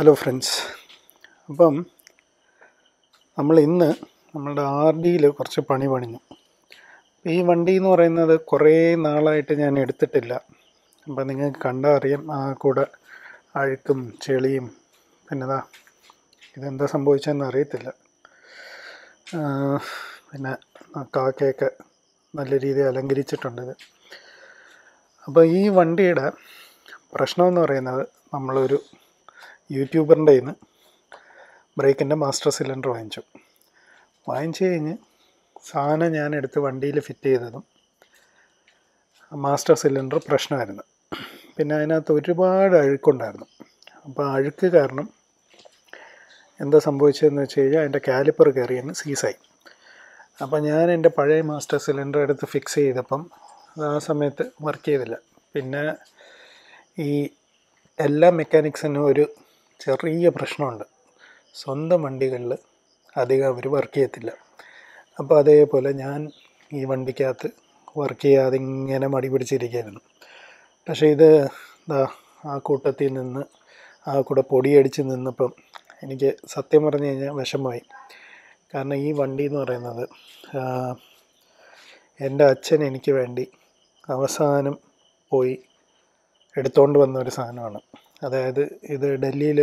hello friends അപ്പം നമ്മൾ ഇന്ന് നമ്മളുടെ ആർ ഡിയിൽ കുറച്ച് പണി പണിഞ്ഞു ഈ വണ്ടി എന്ന് പറയുന്നത് കുറേ നാളായിട്ട് ഞാൻ എടുത്തിട്ടില്ല അപ്പം നിങ്ങൾക്ക് കണ്ടാൽ അറിയാം ആ കൂടെ അഴുക്കും ചെളിയും പിന്നെതാ ഇതെന്താ സംഭവിച്ചതെന്ന് അറിയത്തില്ല ആ, പിന്നെ ആ കാക്കയൊക്കെ നല്ല രീതിയിൽ അലങ്കരിച്ചിട്ടുണ്ട് ഇത് അപ്പോൾ ഈ വണ്ടിയുടെ പ്രശ്നമെന്ന് പറയുന്നത് നമ്മളൊരു യൂട്യൂബറിൻ്റെ കയ്യിൽ നിന്ന് ബ്രേക്കിൻ്റെ മാസ്റ്റർ സിലിണ്ടർ വാങ്ങിച്ചു വാങ്ങിച്ചു കഴിഞ്ഞ് സാധനം ഞാൻ എടുത്ത് വണ്ടിയിൽ ഫിറ്റ് ചെയ്തതും മാസ്റ്റർ സിലിണ്ടർ പ്രശ്നമായിരുന്നു പിന്നെ അതിനകത്ത് ഒരുപാട് അഴുക്കുണ്ടായിരുന്നു അപ്പോൾ ആ അഴുക്ക് കാരണം എന്താ സംഭവിച്ചതെന്ന് വെച്ച് കഴിഞ്ഞാൽ അതിൻ്റെ കാലിപ്പർ കയറിയങ്ങ് സീസായി അപ്പോൾ ഞാൻ എൻ്റെ പഴയ മാസ്റ്റർ സിലിണ്ടർ എടുത്ത് ഫിക്സ് ചെയ്തപ്പം അത് ആ സമയത്ത് വർക്ക് ചെയ്തില്ല പിന്നെ ഈ എല്ലാ മെക്കാനിക്സിനും ഒരു ചെറിയ പ്രശ്നമുണ്ട് സ്വന്തം വണ്ടികളിൽ അധികം അവർ വർക്ക് ചെയ്യത്തില്ല അപ്പോൾ അതേപോലെ ഞാൻ ഈ വണ്ടിക്കകത്ത് വർക്ക് ചെയ്യാതെ ഇങ്ങനെ മടി പിടിച്ചിരിക്കുകയായിരുന്നു പക്ഷേ ഇത് ദാ ആ കൂട്ടത്തിൽ നിന്ന് ആ കൂടെ പൊടിയടിച്ച് നിന്നപ്പം എനിക്ക് സത്യം പറഞ്ഞു കഴിഞ്ഞാൽ വിഷമമായി കാരണം ഈ വണ്ടി എന്ന് പറയുന്നത് ആ, എൻ്റെ അച്ഛൻ എനിക്ക് വേണ്ടി അവസാനം പോയി എടുത്തുകൊണ്ട് വന്ന ഒരു സാധനമാണ് അതായത് ഇത് ഡൽഹിയിൽ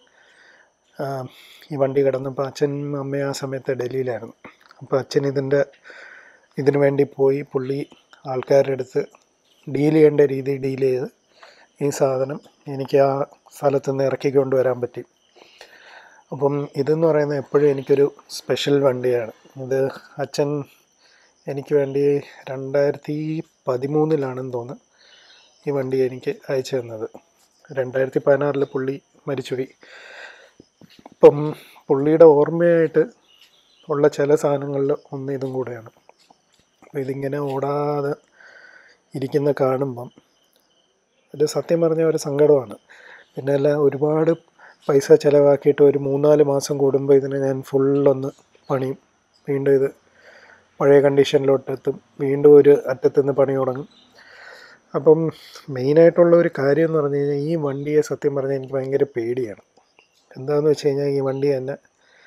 ഈ വണ്ടി കിടന്നപ്പോൾ അച്ഛനും അമ്മയും ആ സമയത്ത് ഡൽഹിയിലായിരുന്നു അപ്പോൾ അച്ഛൻ ഇതിൻ്റെ ഇതിനു വേണ്ടി പോയി പുള്ളി ആൾക്കാരുടെ അടുത്ത് ഡീൽ ചെയ്യേണ്ട രീതി ഡീൽ ചെയ്ത് ഈ സാധനം എനിക്ക് ആ സ്ഥലത്ത് നിന്ന് ഇറക്കിക്കൊണ്ട് വരാൻ പറ്റി അപ്പം ഇതെന്ന് പറയുന്നത് എപ്പോഴും എനിക്കൊരു സ്പെഷ്യൽ വണ്ടിയാണ് ഇത് അച്ഛൻ എനിക്ക് വേണ്ടി രണ്ടായിരത്തി പതിമൂന്നിലാണെന്ന് തോന്നുന്നു ഈ വണ്ടി എനിക്ക് അയച്ചു തന്നത് രണ്ടായിരത്തി പതിനാറിൽ പുള്ളി മരിച്ചുപോയി ഇപ്പം പുള്ളിയുടെ ഓർമ്മയായിട്ട് ഉള്ള ചില സാധനങ്ങളിൽ ഒന്ന് ഇതും കൂടെയാണ് അപ്പോൾ ഇതിങ്ങനെ ഓടാതെ ഇരിക്കുന്ന കാണുമ്പം ഇത് സത്യം പറഞ്ഞ ഒരു സങ്കടമാണ് പിന്നെ അല്ല ഒരുപാട് പൈസ ചിലവാക്കിയിട്ട് ഒരു മൂന്നാല് മാസം കൂടുമ്പോൾ ഇതിനെ ഞാൻ ഫുള്ളൊന്ന് പണിയും വീണ്ടും ഇത് പഴയ കണ്ടീഷനിലോട്ട് എത്തും വീണ്ടും ഒരു അറ്റത്തു നിന്ന് പണി തുടങ്ങും അപ്പം മെയിനായിട്ടുള്ള ഒരു കാര്യം എന്ന് പറഞ്ഞു കഴിഞ്ഞാൽ ഈ വണ്ടിയെ സത്യം പറഞ്ഞാൽ എനിക്ക് ഭയങ്കര പേടിയാണ് എന്താണെന്ന് വെച്ച് കഴിഞ്ഞാൽ ഈ വണ്ടി എന്നെ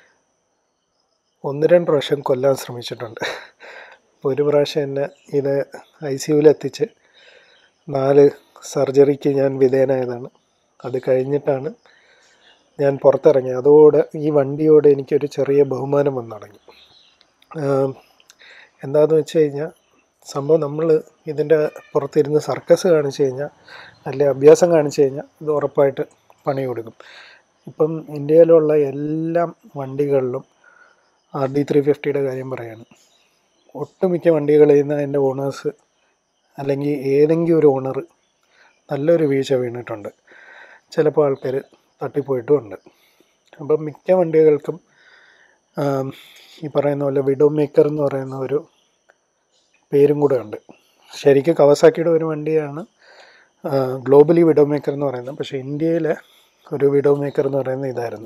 ഒന്ന് രണ്ട് പ്രാവശ്യം കൊല്ലാൻ ശ്രമിച്ചിട്ടുണ്ട് അപ്പോൾ ഒരു പ്രാവശ്യം എന്നെ ഇത് ഐ സി യുവിലെത്തിച്ച് നാല് സർജറിക്ക് ഞാൻ വിധേയനായതാണ് അത് കഴിഞ്ഞിട്ടാണ് ഞാൻ പുറത്തിറങ്ങി അതോടെ ഈ വണ്ടിയോട് എനിക്കൊരു ചെറിയ ബഹുമാനം വന്നു തുടങ്ങി ആം, എന്താണെന്ന് വെച്ച് കഴിഞ്ഞാൽ സംഭവം നമ്മൾ ഇതിൻ്റെ പുറത്തിരുന്ന് സർക്കസ് കാണിച്ചു കഴിഞ്ഞാൽ അല്ലെ അഭ്യാസം കാണിച്ചു കഴിഞ്ഞാൽ ഇത് ഉറപ്പായിട്ട് പണി കൊടുക്കും ഇപ്പം ഇന്ത്യയിലുള്ള എല്ലാ വണ്ടികളിലും ആർ ഡി ത്രീ ഫിഫ്റ്റിയുടെ കാര്യം പറയാണ് ഒട്ടുമിക്ക വണ്ടികളിൽ നിന്ന് അതിൻ്റെ ഓണേഴ്സ് അല്ലെങ്കിൽ ഏതെങ്കിലും ഒരു ഓണർ നല്ലൊരു വീഴ്ച വീണിട്ടുണ്ട് ചിലപ്പോൾ ആൾക്കാർ തട്ടിപ്പോയിട്ടും ഉണ്ട് അപ്പം മിക്ക വണ്ടികൾക്കും ആം, ഈ പറയുന്ന പോലെ വിഡോ മേക്കർ എന്ന് പറയുന്ന ഒരു പേരും കൂടെ ഉണ്ട് ശരിക്കും കവസാക്കിയുടെ ഒരു വണ്ടിയാണ് ഗ്ലോബലി വിഡോ മേക്കർ എന്ന് പറയുന്നത് പക്ഷേ ഇന്ത്യയിലെ ഒരു വിഡോ മേക്കർ എന്ന് പറയുന്നത് ഇതായിരുന്നു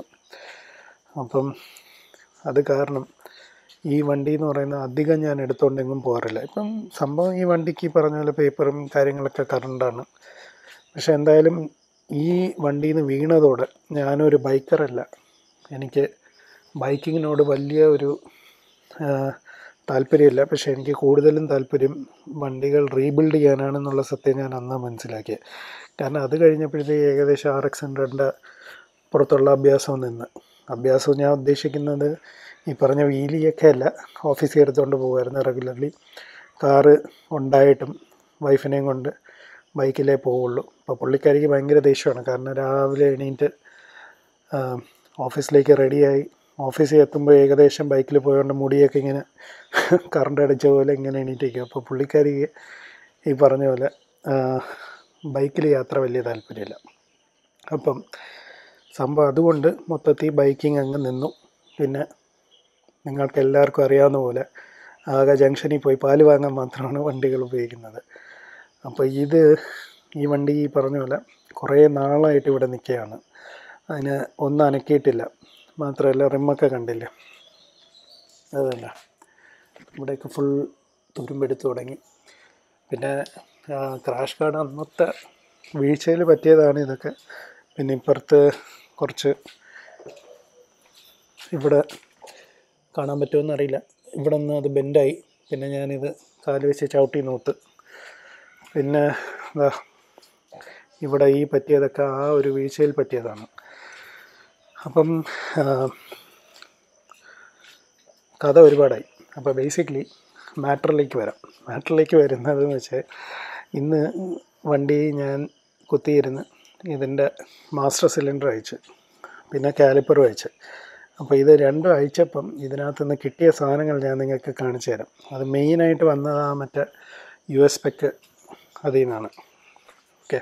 അപ്പം അത് കാരണം ഈ വണ്ടി എന്ന് പറയുന്നത് അധികം ഞാൻ എടുത്തുകൊണ്ടെങ്കിലും പോകാറില്ല ഇപ്പം സംഭവം ഈ വണ്ടിക്ക് ഈ പറഞ്ഞ പോലെ പേപ്പറും കാര്യങ്ങളൊക്കെ കറണ്ടാണ് പക്ഷെ എന്തായാലും ഈ വണ്ടിയിൽ നിന്ന് വീണതോടെ ഞാനൊരു ബൈക്കറല്ല എനിക്ക് ബൈക്കിങ്ങിനോട് വലിയ ഒരു ആ, താല്പര്യമില്ല പക്ഷേ എനിക്ക് കൂടുതലും താല്പര്യം വണ്ടികൾ റീബിൽഡ് ചെയ്യാനാണെന്നുള്ള സത്യം ഞാൻ അന്ന് മനസ്സിലാക്കിയത് കാരണം അത് കഴിഞ്ഞപ്പോഴത്തേക്ക് ഏകദേശം ആർ എക്സ് ഹൺഡ്രഡിൻ്റെ പുറത്തുള്ള അഭ്യാസം നിന്ന് അഭ്യാസം ഞാൻ ഉദ്ദേശിക്കുന്നത് ഈ പറഞ്ഞ വീലിയൊക്കെ അല്ല ഓഫീസിൽ എടുത്തുകൊണ്ട് പോകുമായിരുന്നു റെഗുലർലി കാറ് ഉണ്ടായിട്ടും വൈഫിനെയും കൊണ്ട് ബൈക്കിലേ പോവുള്ളൂ അപ്പോൾ പുള്ളിക്കാരിക്ക് ഭയങ്കര ദേഷ്യമാണ് കാരണം രാവിലെ എണീറ്റ് ആ, ഓഫീസിലേക്ക് റെഡിയായി ഓഫീസിൽ എത്തുമ്പോൾ ഏകദേശം ബൈക്കിൽ പോയതുകൊണ്ട് മുടിയൊക്കെ ഇങ്ങനെ കറണ്ട് അടിച്ച പോലെ ഇങ്ങനെ എണീറ്റിരിക്കും അപ്പോൾ പുള്ളിക്കാരിക്ക് ഈ പറഞ്ഞ പോലെ ബൈക്കിൽ യാത്ര വലിയ താല്പര്യമില്ല അപ്പം സംഭവം അതുകൊണ്ട് മൊത്തത്തിൽ ബൈക്കിംഗ് അങ്ങ് നിന്നു പിന്നെ നിങ്ങൾക്ക് എല്ലാവർക്കും അറിയാവുന്ന പോലെ ആകെ ജംഗ്ഷനിൽ പോയി പാല് വാങ്ങാൻ മാത്രമാണ് വണ്ടികൾ ഉപയോഗിക്കുന്നത് അപ്പോൾ ഇത് ഈ വണ്ടി ഈ പറഞ്ഞ പോലെ കുറേ നാളായിട്ട് ഇവിടെ നിൽക്കുകയാണ് അതിന് ഒന്നും അനക്കിയിട്ടില്ല മാത്രമല്ല റിമ്മൊക്കെ കണ്ടില്ല അതല്ല ഇവിടെയൊക്കെ ഫുൾ തുരുമ്പെടുത്ത് തുടങ്ങി പിന്നെ ക്രാഷ് കാർഡ് അന്നത്തെ വീഴ്ചയിൽ പറ്റിയതാണ് ഇതൊക്കെ പിന്നെ ഇപ്പുറത്ത് കുറച്ച് ഇവിടെ കാണാൻ പറ്റുമെന്ന് അറിയില്ല ഇവിടെ നിന്ന് അത് ബെൻഡായി പിന്നെ ഞാനിത് കാല് വെച്ച് ചവിട്ടി നോത്ത് പിന്നെ എന്താ ഇവിടെ ഈ പറ്റിയതൊക്കെ ആ ഒരു വീഴ്ചയിൽ പറ്റിയതാണ് അപ്പം ആ, കഥ ഒരുപാടായി അപ്പോൾ ബേസിക്കലി മാറ്ററിലേക്ക് വരാം മാറ്ററിലേക്ക് വരുന്നതെന്ന് വെച്ചാൽ ഇന്ന് വണ്ടി ഞാൻ കുത്തിയിരുന്ന് ഇതിൻ്റെ മാസ്റ്റർ സിലിണ്ടർ അയച്ച് പിന്നെ കാലിപ്പറും അയച്ച് അപ്പോൾ ഇത് രണ്ടും അയച്ചപ്പം ഇതിനകത്ത് നിന്ന് കിട്ടിയ സാധനങ്ങൾ ഞാൻ നിങ്ങൾക്ക് കാണിച്ചു തരാം അത് മെയിനായിട്ട് വന്നത് ആ മറ്റേ യു എസ് പെക്ക് അതിൽ നിന്നാണ് ഓക്കെ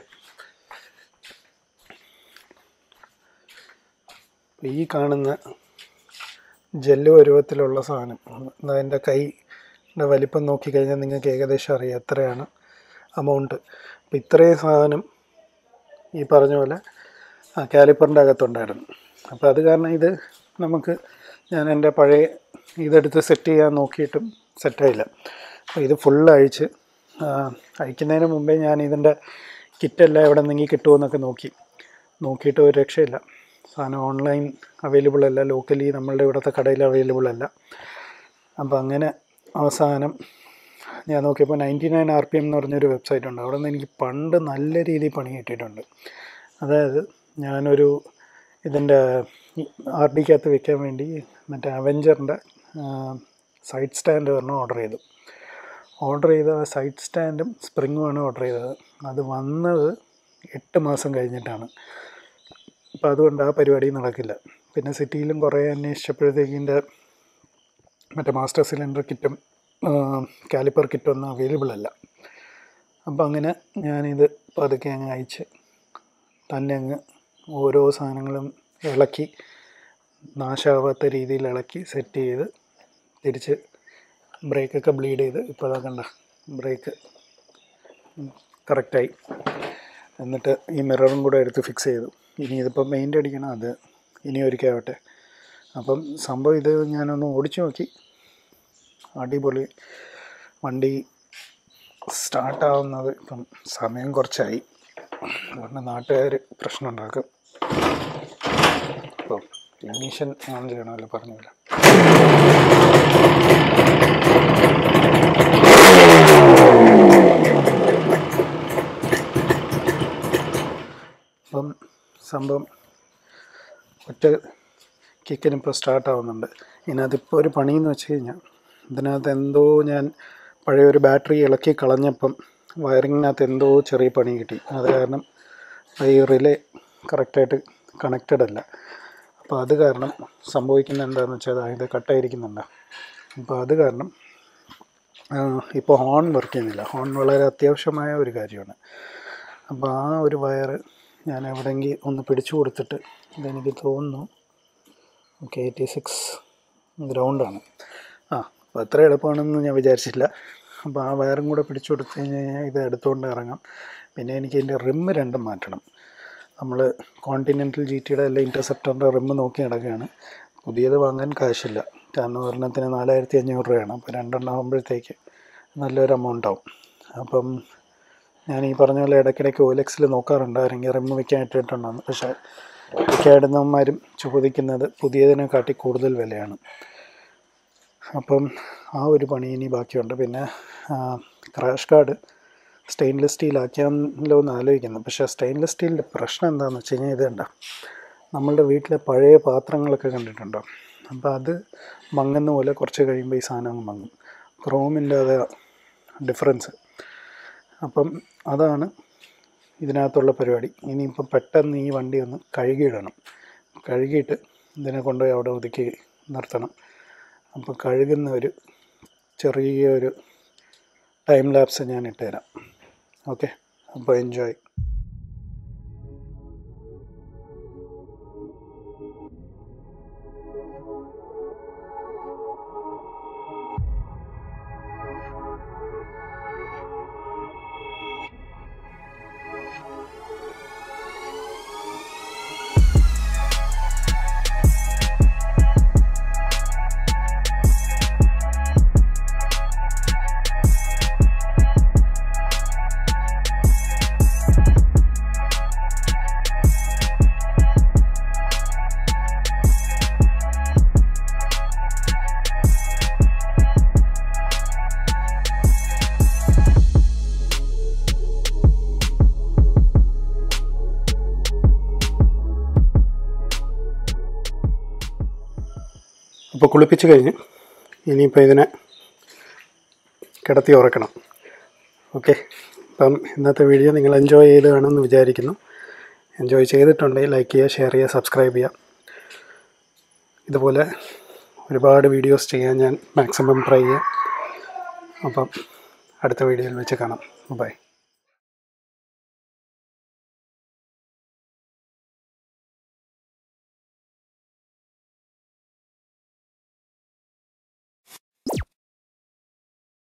ഈ കാണുന്ന ജെല്ല് പരുവത്തിലുള്ള സാധനം അതിൻ്റെ കൈയുടെ വലിപ്പം നോക്കിക്കഴിഞ്ഞാൽ നിങ്ങൾക്ക് ഏകദേശം അറിയാം എത്രയാണ് അമൗണ്ട് അപ്പോൾ ഇത്രയും സാധനം ഈ പറഞ്ഞ പോലെ ആ കാലിപ്പറിൻ്റെ അകത്തുണ്ടായിരുന്നു അപ്പോൾ അത് കാരണം ഇത് നമുക്ക് ഞാൻ എൻ്റെ പഴയ ഇതെടുത്ത് സെറ്റ് ചെയ്യാൻ നോക്കിയിട്ടും സെറ്റായില്ല അപ്പോൾ ഇത് ഫുൾ അഴിച്ച് ആ, അയക്കുന്നതിന് മുമ്പേ ഞാൻ ഇതിൻ്റെ കിറ്റെല്ലാം എവിടെ നിന്നെങ്കിൽ കിട്ടുമെന്നൊക്കെ നോക്കി നോക്കിയിട്ട് ഒരു രക്ഷയില്ല സാധനം ഓൺലൈൻ അവൈലബിൾ അല്ല ലോക്കലി നമ്മളുടെ ഇവിടുത്തെ കടയിൽ അവൈലബിൾ അല്ല അപ്പോൾ അങ്ങനെ അവസാനം ഞാൻ നോക്കിയപ്പോൾ ninety nine R P M എന്ന് പറഞ്ഞൊരു വെബ്സൈറ്റ് ഉണ്ട് അവിടെ നിന്ന് എനിക്ക് പണ്ട് നല്ല രീതിയിൽ പണി കിട്ടിയിട്ടുണ്ട് അതായത് ഞാനൊരു ഇതിൻ്റെ ആർ ഡിക്കകത്ത് വെക്കാൻ വേണ്ടി മറ്റേ അവെഞ്ചറിൻ്റെ സൈഡ് സ്റ്റാൻഡ് ഒരെണ്ണം ഓർഡർ ചെയ്തു ഓർഡർ ചെയ്ത ആ സൈഡ് സ്റ്റാൻഡും സ്പ്രിങ്ങുമാണ് ഓർഡർ ചെയ്തത് അത് വന്നത് എട്ട് മാസം കഴിഞ്ഞിട്ടാണ് അപ്പോൾ അതുകൊണ്ട് ആ പരിപാടി നടക്കില്ല പിന്നെ സിറ്റിയിലും കുറേ അന്വേഷിച്ചപ്പോഴത്തേക്കിൻ്റെ മറ്റേ മാസ്റ്റർ സിലിണ്ടർ കിറ്റും കാലിപ്പർ കിറ്റും ഒന്നും അവൈലബിൾ അല്ല അപ്പോൾ അങ്ങനെ ഞാനിത് പതുക്കെ അങ്ങ് അയച്ച് തന്നെ അങ്ങ് ഓരോ സാധനങ്ങളും ഇളക്കി നാശാവാത്ത രീതിയിൽ ഇളക്കി സെറ്റ് ചെയ്ത് തിരിച്ച് ബ്രേക്കൊക്കെ ബ്ലീഡ് ചെയ്ത് ഇപ്പോൾ അതാ കണ്ട ബ്രേക്ക് കറക്റ്റായി എന്നിട്ട് ഈ മിററും കൂടെ എടുത്ത് ഫിക്സ് ചെയ്തു ഇനി ഇതിപ്പോൾ പെയിൻ്റ് അടിക്കണം അത് ഇനി ഒരിക്കലാവട്ടെ അപ്പം സംഭവം ഇത് ഞാനൊന്ന് ഓടിച്ചു നോക്കി അടിപൊളി വണ്ടി സ്റ്റാർട്ടാവുന്നത് ഇപ്പം സമയം കുറച്ചായി അതുകൊണ്ട് നാട്ടുകാർ പ്രശ്നം ഉണ്ടാക്കും അപ്പോൾ ഇഗ്നീഷൻ ഓൺ ചെയ്യണമല്ലോ പറഞ്ഞില്ല അപ്പം സംഭവം ഒറ്റ കിക്കിന് ഇപ്പോൾ സ്റ്റാർട്ട് ആവുന്നുണ്ട് ഇതിനകത്തിപ്പോൾ ഒരു പണിയെന്ന് വെച്ച് കഴിഞ്ഞാൽ ഇതിനകത്ത് എന്തോ ഞാൻ പഴയ ഒരു ബാറ്ററി ഇളക്കി കളഞ്ഞപ്പം വയറിങ്ങിനകത്ത് എന്തോ ചെറിയ പണി കിട്ടി അത് കാരണം ഈ റിലേ കറക്റ്റായിട്ട് കണക്റ്റഡ് അല്ല അപ്പോൾ അത് കാരണം സംഭവിക്കുന്ന എന്താണെന്ന് വെച്ചാൽ ദാ ഇത് കട്ടായിരിക്കുന്നുണ്ട് അപ്പോൾ അത് കാരണം ഇപ്പോൾ ഹോൺ വർക്ക് ചെയ്യുന്നില്ല ഹോൺ വളരെ അത്യാവശ്യമായ ഒരു കാര്യമാണ് അപ്പോൾ ആ ഒരു വയറ് ഞാൻ എവിടെയെങ്കിൽ ഒന്ന് പിടിച്ചു കൊടുത്തിട്ട് ഇതെനിക്ക് തോന്നുന്നു ഓക്കെ എയ്റ്റി സിക്സ് ഗ്രൗണ്ടാണ് ആ അപ്പോൾ അത്ര എളുപ്പമാണെന്ന് ഞാൻ വിചാരിച്ചില്ല അപ്പോൾ ആ വയറും കൂടെ പിടിച്ചു കൊടുത്തു കഴിഞ്ഞ് കഴിഞ്ഞാൽ ഇത് എടുത്തുകൊണ്ട് ഇറങ്ങാം പിന്നെ എനിക്ക് ഇതിൻ്റെ റിമ്മ് രണ്ടും മാറ്റണം നമ്മൾ കോണ്ടിനെൻ്റൽ ജി ടിയുടെ അല്ല ഇൻ്റർസെപ്റ്ററിൻ്റെ റിമ്മ് നോക്കി നടക്കുകയാണ് പുതിയത് വാങ്ങാൻ കാശില്ല കാരണം ഒരെണ്ണത്തിന് നാലായിരത്തി അഞ്ഞൂറ് രൂപയാണ് അപ്പോൾ രണ്ടെണ്ണം ആകുമ്പോഴത്തേക്ക് നല്ലൊരു എമൗണ്ട് ആവും അപ്പം ഞാൻ ഈ പറഞ്ഞ പോലെ ഇടയ്ക്കിടയ്ക്ക് ഓലക്സിൽ നോക്കാറുണ്ട് ആരെങ്കിലും റിമ്മ് വെക്കാൻ ഇട്ടിട്ടുണ്ടെന്ന് പക്ഷേ വെക്കാടുന്നവന്മാരും ചോദിക്കുന്നത് പുതിയതിനെ കാട്ടി കൂടുതൽ വിലയാണ് അപ്പം ആ ഒരു പണി ഇനി ബാക്കിയുണ്ട് പിന്നെ ക്രാഷ് കാർഡ് സ്റ്റെയിൻലെസ് സ്റ്റീൽ ആക്കിയാലോ എന്ന് ആലോചിക്കുന്നു പക്ഷേ സ്റ്റെയിൻലെസ് സ്റ്റീലിൻ്റെ പ്രശ്നം എന്താണെന്ന് വെച്ച് കഴിഞ്ഞാൽ ഇത് കണ്ടോ നമ്മളുടെ വീട്ടിലെ പഴയ പാത്രങ്ങളൊക്കെ കണ്ടിട്ടുണ്ടോ അപ്പോൾ അത് മങ്ങുന്ന പോലെ കുറച്ച് കഴിയുമ്പോൾ ഈ സാധനം അങ്ങ് മങ്ങും ക്രോമിൻ്റെ അത് ഡിഫറൻസ് അപ്പം അതാണ് ഇതിനകത്തുള്ള പരിപാടി ഇനിയിപ്പോൾ പെട്ടെന്ന് ഈ വണ്ടി ഒന്ന് കഴുകിയിടണം കഴുകിയിട്ട് ഇതിനെ കൊണ്ടുപോയി അവിടെ ഒതുക്കി നിർത്തണം അപ്പോൾ കഴുകുന്ന ഒരു ചെറിയൊരു ടൈം ലാപ്സ് ഞാൻ ഇട്ടുതരാം ഓക്കെ അപ്പോൾ എൻജോയ് അപ്പോൾ കുളിപ്പിച്ച് കഴിഞ്ഞ് ഇനിയിപ്പോൾ ഇതിനെ കിടത്തി ഉറക്കണം ഓക്കെ അപ്പം ഇന്നത്തെ വീഡിയോ നിങ്ങൾ എൻജോയ് ചെയ്ത് കാണുമെന്ന് വിചാരിക്കുന്നു എൻജോയ് ചെയ്തിട്ടുണ്ടെങ്കിൽ ലൈക്ക് ചെയ്യുക ഷെയർ ചെയ്യുക സബ്സ്ക്രൈബ് ചെയ്യുക ഇതുപോലെ ഒരുപാട് വീഡിയോസ് ചെയ്യാൻ ഞാൻ മാക്സിമം ട്രൈ ചെയ്യാം അപ്പം അടുത്ത വീഡിയോയിൽ വെച്ച് കാണാം ബൈ